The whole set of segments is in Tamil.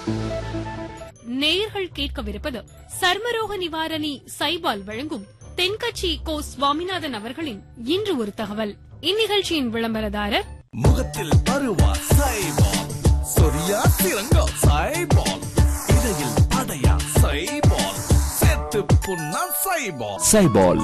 நேயர்கள் கேட்கவிருப்பது சர்மரோக நிவாரணி சைபால் வழங்கும் தென்கட்சி கோ சுவாமிநாதன் அவர்களின் இன்று ஒரு தகவல் இந்நிகழ்ச்சியின் விளம்பரதாரர் முகத்தில் பருவா சைபால் சொரியா சிறங்கா சைபால் இடையில் அடையா சைபால் செத்து புண்ணா சைபால் சைபால்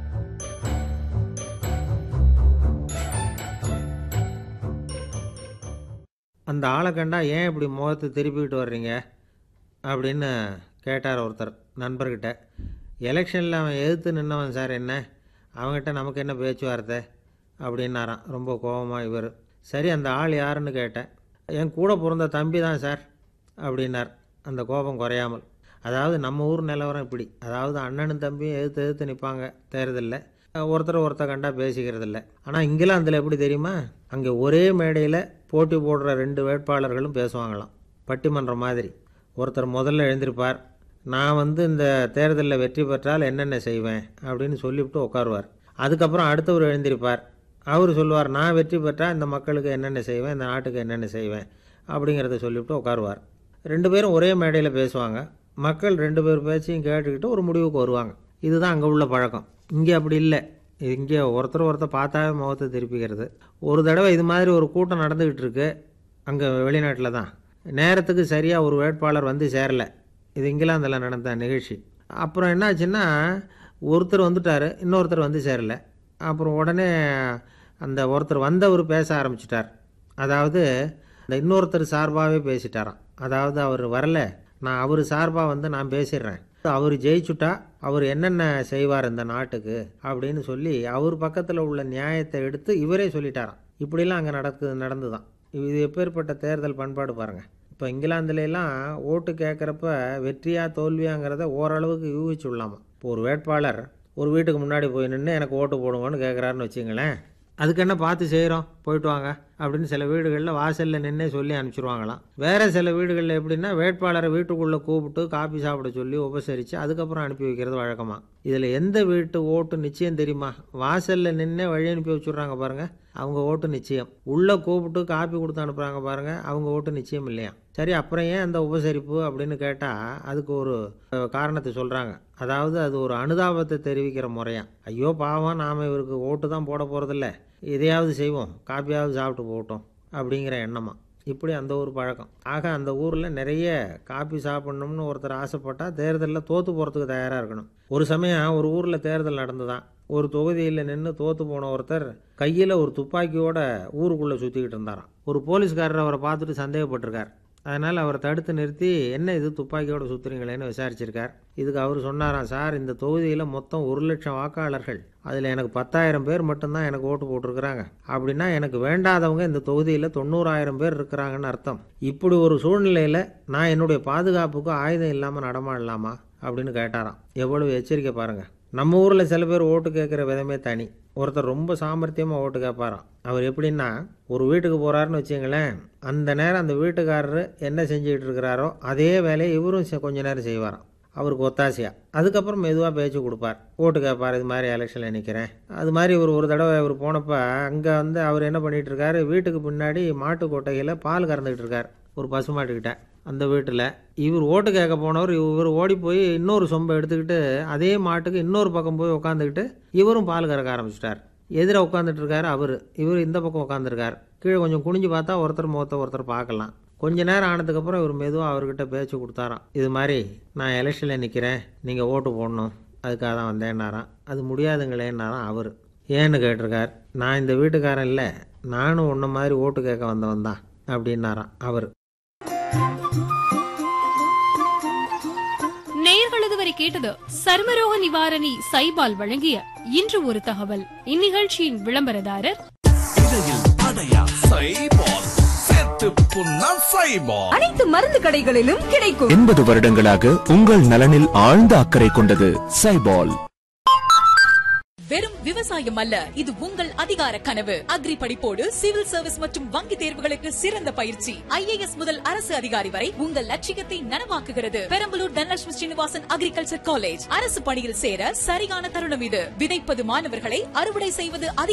அந்த ஆளை கண்டா ஏன் இப்படி முகத்தை திருப்பிக்கிட்டு வர்றீங்க அப்படின்னு கேட்டார் ஒருத்தர் நண்பர்கிட்ட எலெக்ஷனில் அவன் எதிர்த்து நின்னவன் சார் என்ன அவங்ககிட்ட நமக்கு என்ன பேச்சுவார்த்தை அப்படின்னாராம் ரொம்ப கோபமாக இவர் சரி அந்த ஆள் யாருன்னு கேட்டேன் என் கூட பிறந்த தம்பி தான் சார் அப்படின்னார் அந்த கோபம் குறையாமல் அதாவது நம்ம ஊர் நிலவரம் இப்படி அதாவது அண்ணனும் தம்பியும் எதிர்த்து எதிர்த்து நிற்பாங்க தேர்தலில் ஒருத்தர் ஒருத்தர் கண்டா பேசிக்கிறது இல்லை ஆனால் இங்கிலாந்தில் எப்படி தெரியுமா அங்கே ஒரே மேடையில் போட்டி போடுற ரெண்டு வேட்பாளர்களும் பேசுவாங்களாம் பட்டிமன்றம் மாதிரி ஒருத்தர் முதல்ல எழுந்திருப்பார் நான் வந்து இந்த தேர்தலில் வெற்றி பெற்றால் என்னென்ன செய்வேன் அப்படின்னு சொல்லிவிட்டு உட்காருவார் அதுக்கப்புறம் அடுத்தவர் எழுந்திருப்பார் அவர் சொல்லுவார் நான் வெற்றி பெற்றால் இந்த மக்களுக்கு என்னென்ன செய்வேன் இந்த நாட்டுக்கு என்னென்ன செய்வேன் அப்படிங்கிறத சொல்லிவிட்டு உட்காருவார் ரெண்டு பேரும் ஒரே மேடையில் பேசுவாங்க மக்கள் ரெண்டு பேர் பேச்சையும் கேட்டுக்கிட்டு ஒரு முடிவுக்கு வருவாங்க இதுதான் அங்கே உள்ள பழக்கம் இங்கே அப்படி இல்லை இங்கே ஒருத்தர் ஒருத்தர் பார்த்தாவே முகத்தை திருப்பிக்கிறது ஒரு தடவை இது மாதிரி ஒரு கூட்டம் நடந்துக்கிட்டு இருக்கு அங்கே வெளிநாட்டில் தான் நேரத்துக்கு சரியாக ஒரு வேட்பாளர் வந்து சேரலை இது இங்கிலாந்தில் நடந்த நிகழ்ச்சி அப்புறம் என்னாச்சுன்னா ஒருத்தர் வந்துட்டார் இன்னொருத்தர் வந்து சேரலை அப்புறம் உடனே அந்த ஒருத்தர் வந்தவர் பேச ஆரம்பிச்சிட்டார் அதாவது இந்த இன்னொருத்தர் சார்பாகவே பேசிட்டாராம் அதாவது அவர் வரல நான் அவர் சார்பாக வந்து நான் பேசிடுறேன் அவர் ஜெயிச்சுட்டா அவர் என்னென்ன செய்வார் இந்த நாட்டுக்கு அப்படின்னு சொல்லி அவர் பக்கத்தில் உள்ள நியாயத்தை எடுத்து இவரே சொல்லிட்டாராம் இப்படிலாம் அங்கே நடக்கு நடந்துதான் இது எப்பேற்பட்ட தேர்தல் பண்பாடு பாருங்கள் இப்போ இங்கிலாந்துலலாம் ஓட்டு கேட்குறப்ப வெற்றியா தோல்வியாங்கிறத ஓரளவுக்கு யூகிச்சு விடலாமா இப்போ ஒரு வேட்பாளர் ஒரு வீட்டுக்கு முன்னாடி போய் நின்று எனக்கு ஓட்டு போடுங்கன்னு கேட்குறாருன்னு வச்சுங்களேன் அதுக்கு என்ன பார்த்து செய்கிறோம் போயிட்டு வாங்க அப்படின்னு சில வீடுகளில் வாசலில் நின்னே சொல்லி அனுப்பிச்சிருவாங்களாம் வேறு சில வீடுகளில் எப்படின்னா வேட்பாளரை வீட்டுக்குள்ளே கூப்பிட்டு காபி சாப்பிட சொல்லி உபசரித்து அதுக்கப்புறம் அனுப்பி வைக்கிறது வழக்கமாக இதில் எந்த வீட்டு ஓட்டு நிச்சயம் தெரியுமா வாசலில் நின்னே வழி அனுப்பி வச்சுட்றாங்க பாருங்கள் அவங்க ஓட்டு நிச்சயம் உள்ளே கூப்பிட்டு காப்பி கொடுத்து அனுப்புகிறாங்க பாருங்கள் அவங்க ஓட்டு நிச்சயம் இல்லையா சரி அப்புறம் ஏன் அந்த உபசரிப்பு அப்படின்னு கேட்டால் அதுக்கு ஒரு அஹ், காரணத்தை சொல்கிறாங்க அதாவது அது ஒரு அனுதாபத்தை தெரிவிக்கிற முறையா ஐயோ பாவம் நாம் இவருக்கு ஓட்டு தான் போட போகிறதில்ல எதையாவது செய்வோம் காப்பியாவது சாப்பிட்டு போகட்டும் அப்படிங்கிற எண்ணமா இப்படி அந்த ஊர் பழக்கம் ஆக அந்த ஊரில் நிறைய காப்பி சாப்பிட்ணும்னு ஒருத்தர் ஆசைப்பட்டால் தேர்தலில் தோற்று போகிறதுக்கு தயாராக இருக்கணும் ஒரு சமயம் ஒரு ஊரில் தேர்தல் நடந்துதான் ஒரு தொகுதியில் நின்று தோற்று போன ஒருத்தர் கையில் ஒரு துப்பாக்கியோட ஊருக்குள்ளே சுற்றிக்கிட்டு இருந்தாராம் ஒரு போலீஸ்காரர் அவரை பார்த்துட்டு சந்தேகப்பட்டிருக்கார் அதனால் அவரை தடுத்து நிறுத்தி என்ன இது துப்பாக்கியோட சுற்றுறீங்களேன்னு விசாரிச்சிருக்கார் இதுக்கு அவர் சொன்னாராம் சார் இந்த தொகுதியில் மொத்தம் ஒரு லட்சம் வாக்காளர்கள் அதில் எனக்கு பத்தாயிரம் பேர் மட்டும்தான் எனக்கு ஓட்டு போட்டிருக்கிறாங்க அப்படின்னா எனக்கு வேண்டாதவங்க இந்த தொகுதியில் தொண்ணூறாயிரம் பேர் இருக்கிறாங்கன்னு அர்த்தம் இப்படி ஒரு சூழ்நிலையில் நான் என்னுடைய பாதுகாப்புக்கு ஆயுதம் இல்லாமல் நடமாடலாமா அப்படின்னு கேட்டாராம் எவ்வளவு எச்சரிக்கை பாருங்கள் நம்ம ஊரில் சில பேர் ஓட்டு கேட்குற விதமே தனி ஒருத்தர் ரொம்ப சாமர்த்தியமாக ஓட்டு கேட்பாராம் அவர் எப்படின்னா ஒரு வீட்டுக்கு போகிறாருன்னு வச்சுங்களேன் அந்த நேரம் அந்த வீட்டுக்காரரு என்ன செஞ்சுக்கிட்டு இருக்கிறாரோ அதே வேலையை இவரும் செ- கொஞ்ச நேரம் செய்வாராம் அவருக்கு ஒத்தாசையா அதுக்கப்புறம் மெதுவாக பேச்சு கொடுப்பார் ஓட்டு கேட்பார் இது மாதிரி எலெக்ஷனில் நிற்கிறேன் அது மாதிரி இவர் ஒரு தடவை இவர் போனப்போ அங்கே வந்து அவர் என்ன பண்ணிட்டு இருக்காரு வீட்டுக்கு பின்னாடி மாட்டு கொட்டையில் பால் கறந்துக்கிட்டு இருக்கார் ஒரு பசுமாட்டுக்கிட்ட அந்த வீட்டில் இவர் ஓட்டு கேட்க போனவர் இவர் ஓடி போய் இன்னொரு சொம்பை எடுத்துக்கிட்டு அதே மாட்டுக்கு இன்னொரு பக்கம் போய் உட்காந்துக்கிட்டு இவரும் பால் கறக்க ஆரம்பிச்சிட்டார் எதிர உட்காந்துட்டு இருக்காரு அவர் இவர் இந்த பக்கம் உட்காந்துருக்கார் கீழே கொஞ்சம் குனிஞ்சு பார்த்தா ஒருத்தர் முகத்தை ஒருத்தர் பார்க்கலாம் கொஞ்ச நேரம் ஆனதுக்கப்புறம் இவர் மெதுவாக அவர்கிட்ட பேச்சு கொடுத்தாராம் இது மாதிரி நான் எலெக்ஷனில் நிற்கிறேன் நீங்கள் ஓட்டு போடணும் அதுக்காக தான் வந்தேன்னாராம் அது முடியாதுங்களேன்னாராம் அவர் ஏன்னு கேட்டிருக்கார் நான் இந்த வீட்டுக்காரன் இல்லை நானும் உன்ன மாதிரி ஓட்டு கேட்க வந்தவன் தான் அப்படின்னாராம் அவர் நேயர்கள் இதுவரை கேட்டது சர்மரோக நிவாரணி சைபால் வழங்கிய இன்று ஒரு தகவல் இந்நிகழ்ச்சியின் விளம்பரதாரர் இடையில் அடையா சைபால் செத்து புண்ணா சைபால் அனைத்து மருந்து கடைகளிலும் கிடைக்கும் எண்பது வருடங்களாக உங்கள் நலனில் ஆழ்ந்த அக்கறை கொண்டது சைபால் வெறும் விவசாயம் அல்ல இது உங்கள் அதிகார கனவு அக்ரி படிப்போடு சிவில் சர்வீஸ் மற்றும் வங்கி தேர்வுகளுக்கு சிறந்த பயிற்சி ஐஏஎஸ் முதல் அரசு அதிகாரி வரை உங்கள் லட்சியத்தை நனவாக்குகிறது பெரம்பலூர் தனலட்சுமி ஸ்ரீனிவாசன் அக்ரிகல்ச்சர் காலேஜ் அரசு பணியில் சேர சரியான தருணம் இது விதைப்பது மாணவர்களை அறுவடை செய்வது அதிக